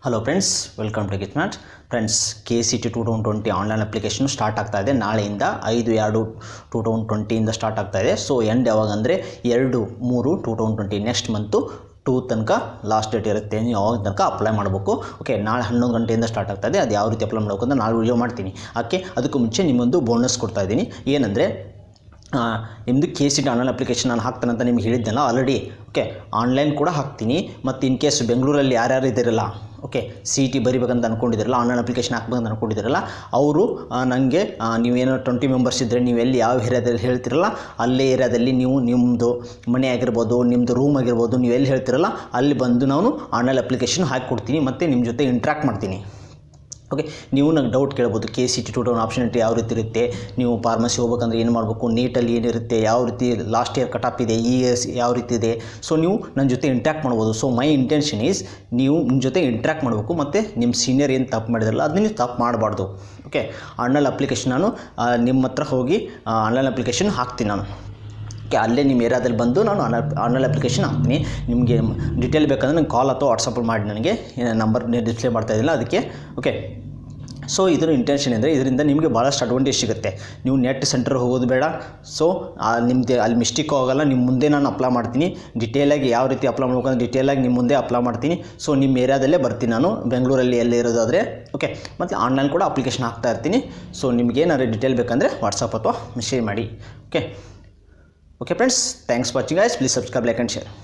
hello friends welcome to ಗಿಟ್ ಮ್ಯಾಟ್ friends K C T two thousand twenty online application start ಆಗ್ತಾ ಇದೆ ನಾಳೆಯಿಂದ ಐದು ಎರಡು ಟೂ ತೌಸಂಡ್ ಟ್ವೆಂಟಿಯಿಂದ ಸ್ಟಾರ್ಟ್ ಆಗ್ತಾ ಇದೆ ಸೊ ಎಂಡ್ ಯಾವಾಗ ಅಂದರೆ ಎರಡು ಮೂರು two thousand twenty next month two ತನಕ ಲಾಸ್ಟ್ ಡೇಟ್ ಇರುತ್ತೆ ನೀವು ಯಾವಾಗ ತನಕ ಅಪ್ಲೈ ಮಾಡಬೇಕು ಓಕೆ ನಾಳೆ ಹನ್ನೊಂದು ಗಂಟೆಯಿಂದ ಸ್ಟಾರ್ಟ್ ಆಗ್ತಾ ಇದೆ ಅದು ಯಾವ ರೀತಿ ಅಪ್ಲೈ ಮಾಡಬೇಕು ಅಂತ ನಾಳೆ ವಿಡಿಯೋ ಮಾಡ್ತೀನಿ ಅದಕ್ಕೆ ಅದಕ್ಕೂ ಮುಂಚೆ ನಿಮ್ಮೊಂದು ಬೋನಸ್ ಕೊಡ್ತಾ ಇದ್ದೀನಿ ಏನಂದರೆ ನಿಮ್ಮದು K C T online application ನಾನು ಹಾಕ್ತೇನೆ ಅಂತ ನಿಮ್ಗೆ ಹೇಳಿದ್ದೆನಲ್ಲ ಆಲ್ರೆಡಿ ಓಕೆ ಆನ್ಲೈನ್ ಕೂಡ ಹಾಕ್ತೀನಿ ಮತ್ತು ಇನ್ ಕೇಸ್ ಬೆಂಗಳೂರಲ್ಲಿ ಯಾರ್ಯಾರು ಇದ್ದೀರಲ್ಲ ಓಕೆ ಸಿ ಟಿ ಬರಿಬೇಕಂತ ಅಂದ್ಕೊಂಡಿದ್ದೀರಲ್ಲ ಆನ್ಲೈನ್ ಅಪ್ಲಿಕೇಶನ್ ಹಾಕ್ಬೇಕಂತ ಅಂದ್ಕೊಂಡಿದ್ದೀರಲ್ಲ ಅವರು ನನಗೆ ನೀವೇನೋ ಟ್ವೆಂಟಿ ಮೆಂಬರ್ಸ್ ಇದ್ದರೆ ನೀವು ಎಲ್ಲಿ ಯಾವ ಏರಿಯಾದಲ್ಲಿ ಹೇಳ್ತಿರಲ್ಲ ಅಲ್ಲೇ ಏರಿಯಾದಲ್ಲಿ ನೀವು ನಿಮ್ಮದು ಮನೆ ಆಗಿರ್ಬೋದು ನಿಮ್ಮದು ರೂಮ್ ಆಗಿರ್ಬೋದು ನೀವು ಎಲ್ಲಿ ಹೇಳ್ತಿರಲ್ಲ ಅಲ್ಲಿ ಬಂದು ನಾನು ಆನ್ಲೈನ್ ಅಪ್ಲಿಕೇಶನ್ ಹಾಕಿ ಕೊಡ್ತೀನಿ ಮತ್ತು ನಿಮ್ಮ ಜೊತೆ ಇಂಟ್ರ್ಯಾಕ್ಟ್ ಮಾಡ್ತೀನಿ ಓಕೆ ನೀವು ನಂಗೆ ಡೌಟ್ ಕೇಳ್ಬೋದು K C T to town opportunity ಯಾವ ರೀತಿ ಇರುತ್ತೆ ನೀವು ಫಾರ್ಮಸಿ ಹೋಗ್ಬೇಕಂದ್ರೆ ಏನು ಮಾಡಬೇಕು ನೀಟಲ್ಲಿ ಏನಿರುತ್ತೆ ಯಾವ ರೀತಿ ಲಾಸ್ಟ್ ಇಯರ್ ಕಟಾಪ್ ಇದೆ ಈ ಇಯರ್ಸ್ ಯಾವ ರೀತಿ ಇದೆ ಸೊ ನೀವು ನನ್ನ ಜೊತೆ ಇಂಟ್ರ್ಯಾಕ್ಟ್ ಮಾಡ್ಬೋದು ಸೊ ಮೈ ಇಂಟೆನ್ಷನ್ ಈಸ್ ನೀವು ನಿಮ್ಮ ಜೊತೆ ಇಂಟ್ರ್ಯಾಕ್ಟ್ ಮಾಡಬೇಕು ಮತ್ತು ನಿಮ್ಮ ಸೀನಿಯರ್ ಏನು ತಪ್ಪು ಮಾಡಿದ್ರಲ್ಲ ಅದನ್ನ ನೀವು ತಪ್ಪು ಮಾಡಬಾರ್ದು ಓಕೆ ಆನ್ಲೈನ್ ಅಪ್ಲಿಕೇಶನ್ ನಾನು ಆ, ನಿಮ್ಮ ಹತ್ರ ಹೋಗಿ ಆನ್ಲೈನ್ ಅಪ್ಲಿಕೇಶನ್ ಹಾಕ್ತೀನಿ ನಾನು ಓಕೆ ಅಲ್ಲೇ ನಿಮ್ಮ ಏರಿಯಾದಲ್ಲಿ ಬಂದು ನಾನು ಆನ್ಲೈನ್ ಅಪ್ಲಿಕೇಶನ್ ಹಾಕ್ತೀನಿ ನಿಮಗೆ ಡೀಟೇಲ್ ಬೇಕಂದ್ರೆ ನಂಗೆ ಕಾಲ್ ಅಥವಾ ವಾಟ್ಸಪ್ಪಲ್ಲಿ ಮಾಡಿ ನನಗೆ ನಂಬರ್ ಡಿಸ್ಪ್ಲೇ ಮಾಡ್ತಾ ಇದ್ದಿಲ್ಲ ಅದಕ್ಕೆ ಓಕೆ ಸೊ ಇದರ ಇಂಟೆನ್ಷನ್ ಅಂದರೆ ಇದರಿಂದ ನಿಮಗೆ ಭಾಳಷ್ಟು ಅಡ್ವಾಂಟೇಜ್ ಸಿಗುತ್ತೆ ನೀವು ನೆಟ್ ಸೆಂಟರ್ ಹೋಗೋದು ಬೇಡ ಸೊ ನಿಮ್ಮದು ಅಲ್ಲಿ ಮಿಸ್ಟೇಕ್ ಹೋಗಲ್ಲ ನಿಮ್ಮ ಮುಂದೆ ನಾನು ಅಪ್ಲೈ ಮಾಡ್ತೀನಿ ಡಿಟೇಲಾಗಿ ಯಾವ ರೀತಿ ಅಪ್ಲೈ ಮಾಡ್ಬೇಕಂದ್ರೆ ಡಿಟೇಲಾಗಿ ನಿಮ್ಮ ಮುಂದೆ ಅಪ್ಲೈ ಮಾಡ್ತೀನಿ ಸೊ ನಿಮ್ಮ ಏರಿಯಾದಲ್ಲೇ ಬರ್ತೀನಿ ನಾನು ಬೆಂಗಳೂರಲ್ಲಿ ಎಲ್ಲಿ ಇರೋದಾದರೆ ಓಕೆ ಮತ್ತು ಆನ್ಲೈನ್ ಕೂಡ ಅಪ್ಲಿಕೇಶನ್ ಹಾಕ್ತಾ ಇರ್ತೀನಿ ಸೊ ನಿಮ್ಗೆ ಏನಾದ್ರು ಡಿಟೇಲ್ ಬೇಕಂದರೆ ವಾಟ್ಸಪ್ ಅಥವಾ ಮೆಸೇಜ್ ಮಾಡಿ okay okay friends thanks watching ಐಸ್ please subscribe like and share